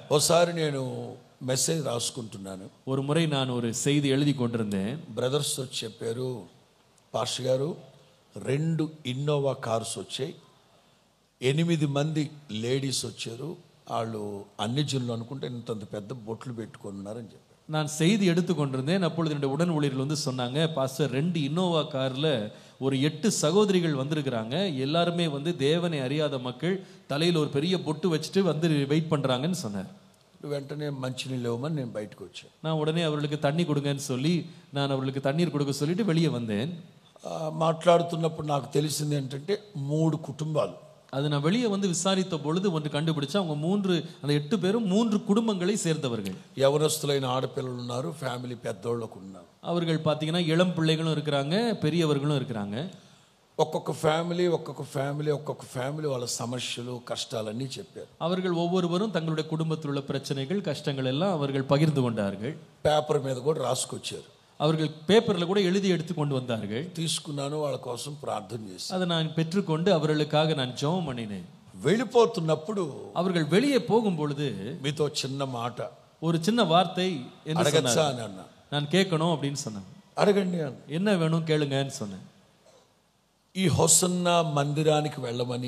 ఒకసారి నేను మెసేజ్ రాసుకుంటున్నాను ஒரு முறை நான் ஒரு செய்தி எழுதி கொண்டிருந்தேன் బ్రదర్స్ వచ్చి చెప్పారు పాస్టర్ గారు రెండు ఇన్నోవా కార్స్ వచ్చాయి ఎనిమిది మంది లేడీస్ వచ్చారు వాళ్ళు అన్ని జిల్లు అనుకుంటే ఇంతంత పెద్ద బొట్లు పెట్టుకొని ఉన్నారని చెప్పారు நான் செய்தி எடுத்து கொண்டிருந்தேன் அப்பொழுது என்னுடைய உடன் ஊழியர்கள் வந்து சொன்னாங்க பாஸ்டர் ரெண்டு இன்னோவா கார்ல ஒரு எட்டு சகோதரிகள் வந்திருக்கிறாங்க எல்லாருமே வந்து தேவனை அறியாத மக்கள் தலையில் ஒரு பெரிய பொட்டு வச்சுட்டு வந்து வெயிட் பண்றாங்கன்னு சொன்னார் వెంటనే మంచినీళ్ళు ఇవ్వమని నేను బయటకు వచ్చాను நான் உடனே அவர்களுக்கு தண்ணி கொடுங்கன்னு சொல்லி நான் அவர்களுக்கு தண்ணீர் கொடுக்க சொல்லிட்டு வெளியே வந்தேன் ఆ, మాట్లాడుతున్నప్పుడు నాకు తెలిసింది ఏంటంటే మూడు కుటుంబాలు அது நான் வெளியே வந்து விசாரித்த பொழுது ஒன்று கண்டுபிடிச்சா அவங்க மூன்று அந்த எட்டு பேரும் மூன்று குடும்பங்களை சேர்ந்தவர்கள் యవనస్తులైన ఆడపిల్లలు ఉన్నారు ఫ్యామిలీ పెద్దోళ్ళకు ఉన్నారు அவர்கள் பார்த்தீங்கன்னா இளம் பிள்ளைகளும் இருக்கிறாங்க பெரியவர்களும் இருக்கிறாங்க ఒక్కొక్క ఫ్యామిలీ ఒక్కొక్క ఫ్యామిలీ ఒక్కొక్క ఫ్యామిలీ వాళ్ళ సమస్యలు కష్టాలన్నీ చెప్పారు அவர்கள் ஒவ்வொருவரும் தங்களுடைய குடும்பத்தில் உள்ள பிரச்சனைகள் கஷ்டங்கள் எல்லாம் அவர்கள் பகிர்ந்து கொண்டார்கள் పేపర్ మీద కూడా రాసుకొచ్చారు அவர்கள் பேப்பர்ல கூட எழுதி எடுத்து கொண்டு வந்தார்கள் తీసుకున్నాను వాళ్ళ కోసం ప్రార్థన చేసి அதை நான் பெற்றுக்கொண்டு அவர்களுக்காக நான் ஜெபம் பண்ணினேன் వెళ్ళిపోతున్నప్పుడు அவர்கள் வெளியே போகும் பொழுது మీతో చిన్న మాట ஒரு சின்ன வார்த்தை என்ன అడగచ్చా சொன்னார் అని అన్నా நான் கேட்கணும் அப்படின்னு சொன்னாங்க అడగండి అన్న என்ன வேணும் கேளுங்கன்னு சொன்னேன் ఈ హొసన్న మందిరానికి వెళ్ళమని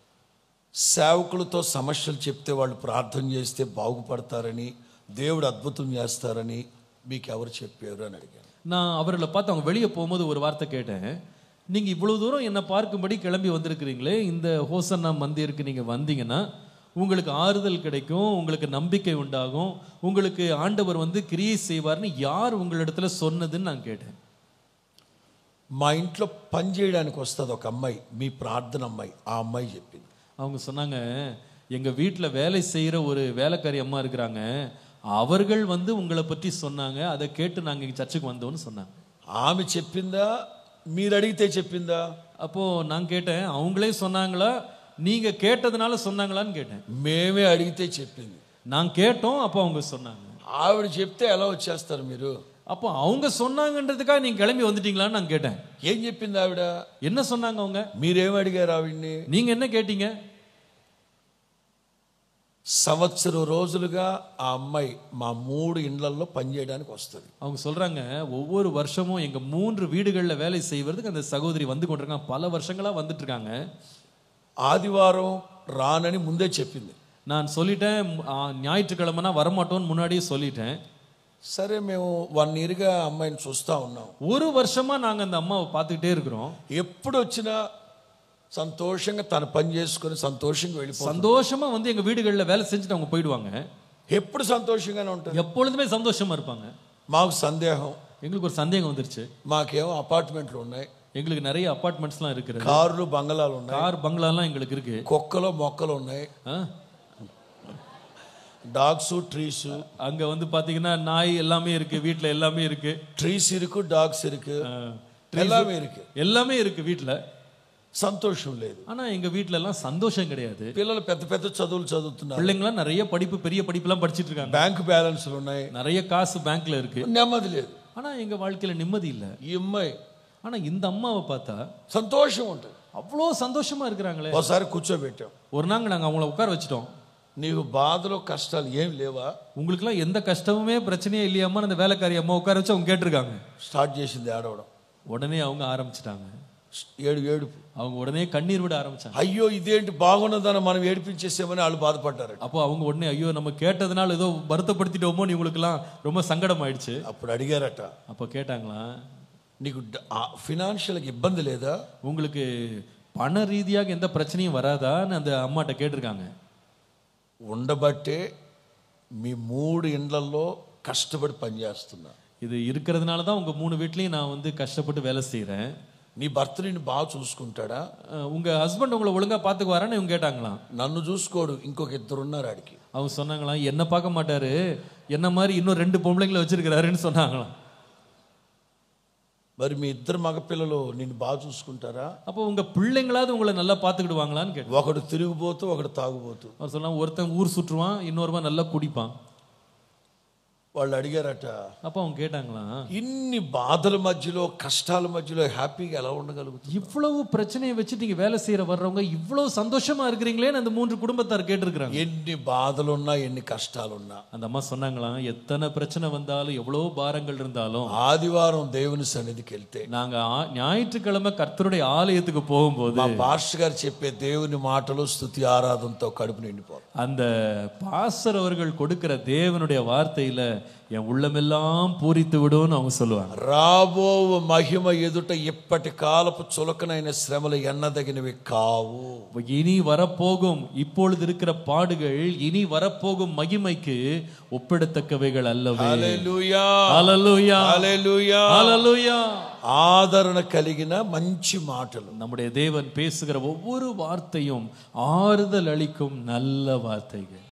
సేవకులతో సమస్యలు చెప్తే వాళ్ళు ప్రార్థన చేస్తే బాగుపడతారని దేవుడు అద్భుతం చేస్తారని మీకు ఎవరు చెప్పారు అని అడిగాను நான் அவர்களை பார்த்து அவங்க வெளியே போகும்போது ஒரு வார்த்தை கேட்டேன் நீங்க இவ்வளவு தூரம் என்னை பார்க்கும்படி கிளம்பி வந்திருக்கிறீங்களே இந்த ஹோசன்னா மந்திருக்கு நீங்க வந்தீங்கன்னா உங்களுக்கு ஆறுதல் கிடைக்கும் உங்களுக்கு நம்பிக்கை உண்டாகும் உங்களுக்கு ஆண்டவர் வந்து கிரியை செய்வார்னு யார் உங்களிடத்துல சொன்னதுன்னு நான் கேட்டேன் మా ఇంట్లో పని చేయడానికి వస్తుంది ఒక అమ్మాయి మీ ప్రార్థన అమ్మాయి ఆ అమ్మాయి చెప్పింది அவங்க சொன்னாங்க எங்க வீட்டுல வேலை செய்யற ஒரு வேலைக்காரி அம்மா இருக்கிறாங்க அவர்கள் வந்து உங்களை பற்றி சொன்னாங்க அதை கேட்டு நாங்க இங்க சர்ச்சுக்கு வந்தோம்னு சொன்னாங்க ఆమె చెప్పిందా మీరు అడిగితే చెప్పిందా அப்போ நான் கேட்டேன் அவங்களே சொன்னாங்களா நீங்க கேட்டதுனால சொன்னாங்களான்னு கேட்டேன் మేమే అడిగితే చెప్పింది நான் கேட்டோம் அப்போ அவங்க சொன்னாங்க ఆవిడ చెప్తే ఎలా వచ్చేస్తారు మీరు அப்போ அவங்க சொன்னாங்கன்றதுக்காக நீங்க கிளம்பி வந்துட்டீங்களான்னு நான் கேட்டேன் ఏం చెప్పింది ఆవిడ என்ன சொன்னாங்க அவங்க మీరేం అడిగారు ఆవిడ్ని நீங்க என்ன கேட்டீங்க సంవత్సరం రోజులుగా ఆ అమ్మాయి మా మూడు ఇండ్లల్లో పనిచేయడానికి వస్తుంది அவங்க சொல்றாங்க ஒவ்வொரு வருஷமும் எங்க மூன்று வீடுகள்ல வேலை செய்வதற்கு அந்த சகோதரி வந்து கொண்டிருக்காங்க பல வருஷங்களா வந்துட்டு இருக்காங்க ఆదివారం రానని ముందే చెప్పింది நான் சொல்லிட்டேன் ஆ, ஞாயிற்றுக்கிழமைனா வரமாட்டோம்னு முன்னாடியே சொல்லிட்டேன் సరే మేము వన్ ఇయర్గా అమ్మాయిని చూస్తూ ఉన్నాం ஒரு வருஷமா நாங்க அந்த அம்மாவை பார்த்துக்கிட்டே இருக்கிறோம் ఎప్పుడు వచ్చినా సంతోషంగా తన పని చేసుకొని సంతోషంగా వెళ్ళిపో சந்தோஷமா வந்து எங்க வீடுகள்ல வேலை செஞ்சுட்டு அவங்க போயிடுவாங்க ఎప్పుడు సంతోషంగానే ఉంటుంది எப்பொழுதுமே சந்தோஷமா இருப்பாங்க మాకు సందేహం எங்களுக்கு ஒரு சந்தேகம் வந்துருச்சு మాకేమో అపార్ట్మెంట్లు ఉన్నాయి எங்களுக்கு நிறைய அப்பார்ட்மெண்ட்ஸ்லாம் இருக்குது కార్లు బంగళాలు ఉన్నాయి கார் பங்களாலாம் எங்களுக்கு இருக்கு కుక్కలు మొక్కలు ఉన్నాయి ஆ? డాగ్స్ ట్రీస్ அங்க வந்து பாத்தீங்கன்னா நாய் எல்லாமே இருக்கு வீட்ல எல்லாமே இருக்கு ట్రీస్ ఇరుకు డాగ్స్ ఇరుకు ஆ, எல்லாமே இருக்கு எல்லாமே இருக்கு வீட்ல సంతోషం లేదు ஆனா எங்க வீட்ல எல்லாம் சந்தோஷம் கிடையாது పిల్లలు పెద్ద పెద్ద చదువులు చదువుతున్నారు பிள்ளைங்களாம் நிறைய படிப்பு பெரிய படிப்புலாம் படிச்சிட்டு இருக்காங்க బ్యాంక్ బ్యాలెన్స్లు ఉన్నాయి நிறைய காசு பேங்க்ல இருக்கு నెమ్మది లేదు ஆனா எங்க வாழ்க்கையில நிம்மதி இல்ல ఈ అమ్మాయి ஆனா இந்த அம்மாவை பார்த்தா సంతోషం ఉంటుంది அவ்வளோ சந்தோஷமா இருக்கிறாங்களே ఒకసారి కూర్చోబెట్టాం ஒரு நாங்க நாங்க அவங்கள உட்கார வச்சிட்டோம் నీకు బాధలు కష్టాలు ఏం లేవా உங்களுக்குலாம் எந்த கஷ்டமுமே பிரச்சனையே இல்லையாமா அந்த வேலைக்காரி அம்மா உட்கார வச்சு அவங்க கேட்டிருக்காங்க స్టార్ట్ చేసింది ఏడవడం உடனே அவங்க ஆரம்பிச்சிட்டாங்க ఏడు ఏడుపు அவங்க உடனே கண்ணீர் விட ஆரம்பிச்சாங்க అయ్యో ఇదేంటి బాగున్నదని మనం ఏడిపించేసామని వాళ్ళు బాధపడ్డారు அப்போ அவங்க உடனே ஐயோ நம்ம கேட்டதுனால ஏதோ வருத்தப்படுத்திட்டோமோ இவங்களுக்குலாம் ரொம்ப சங்கடம் ஆயிடுச்சு అప్పుడు అడిగారట அப்போ கேட்டாங்களா నీకు ఫినాన్షియల్కి ఇబ్బంది లేదా உங்களுக்கு பண ரீதியாக எந்த பிரச்சனையும் வராதான்னு அந்த அம்மாட்ட கேட்டிருக்காங்க ఉండబట్టే మీ మూడు ఇండ్లల్లో కష్టపడి పనిచేస్తున్నా இது இருக்கிறதுனால தான் உங்க மூணு வீட்லயும் நான் வந்து கஷ்டப்பட்டு வேலை செய்றேன் నీ భర్త నిన్ను బాగా చూసుకుంటాడా அஹ் உங்க ஹஸ்பண்ட் உங்களை ஒழுங்கா பாத்துக்குவாரான்னு இவங்க கேட்டாங்களாம் నన్ను చూసుకోడు ఇంకొక ఇద్దరు ఉన్నారు ఆడికి அவங்க சொன்னாங்களாம் என்ன பார்க்க மாட்டாரு என்ன மாதிரி இன்னும் ரெண்டு பொம்பளைங்களை வச்சிருக்கிறாருன்னு சொன்னாங்களாம் మరి మీ ఇద్దరు మగపిల్లలు నిన్ను బాగా చూసుకుంటారా அப்போ உங்க பிள்ளைங்களாவது உங்களை நல்லா பார்த்துக்கிடுவாங்களான்னு கேட்டேன் ఒకడు తిరిగిపోతూ ఒకడు తాగుపోతూ அவர் சொன்னா ஒருத்தன் ஊர் சுற்றுவான் இன்னொருவன் நல்லா குடிப்பான் వాళ్ళు అడిగారట அப்ப அவங்க கேட்டாங்களாம் ఇన్ని బాధల మధ్యలో కష్టాల మధ్యలో హ్యాపీగా ఎలా ఉండగలుగుతుంది இவ்வளவு பிரச்சனையை வச்சு நீங்க வேலை செய்யற வர்றவங்க இவ்வளவு சந்தோஷமா இருக்கிறீங்களேன்னு அந்த மூன்று குடும்பத்தார் கேட்டிருக்கிறாங்க ఎన్ని బాధలున్నా ఎన్ని కష్టాలున్నా அந்த అమ్மா சொன்னாங்களாம் எத்தனை பிரச்சனை வந்தாலும் எவ்வளவு பாரங்கள் இருந்தாலும் ఆదివారం దేవుని సన్నిధికి వెళ్తే நாங்க ஆ- ஞாயிற்றுக்கிழமை கர்த்தருடைய ஆலயத்துக்கு போகும்போது మా పాస్టర్ గారు చెప్పే దేవుని మాటలు స్థుతి ఆరాధనతో కడుపు నిండిపోరు அந்த பாஸ்டர் அவர்கள் கொடுக்கிற தேவனுடைய வார்த்தையில என் உள்ளமெல்லாம் பூரித்து விடும்னு அவங்க சொல்லுவாங்க రాబో మహిమ ఎదుట ఇప్పటి కాలపు చులకనైన శ్రమలు ఎన్నదగినవి కావు இப்ப இனி வரப்போகும் இப்பொழுது இருக்கிற பாடுகள் இனி வரப்போகும் மகிமைக்கு ஒப்பிடத்தக்கவைகள் அல்லவே హల్లెలూయా ஹalleluya హల్లెలూయా ஹalleluya ఆదరణ కలిగిన మంచి మాటలు நம்முடைய தேவன் பேசுகிற ஒவ்வொரு வார்த்தையும் ஆறுதல் அளிக்கும் நல்ல வார்த்தைகள்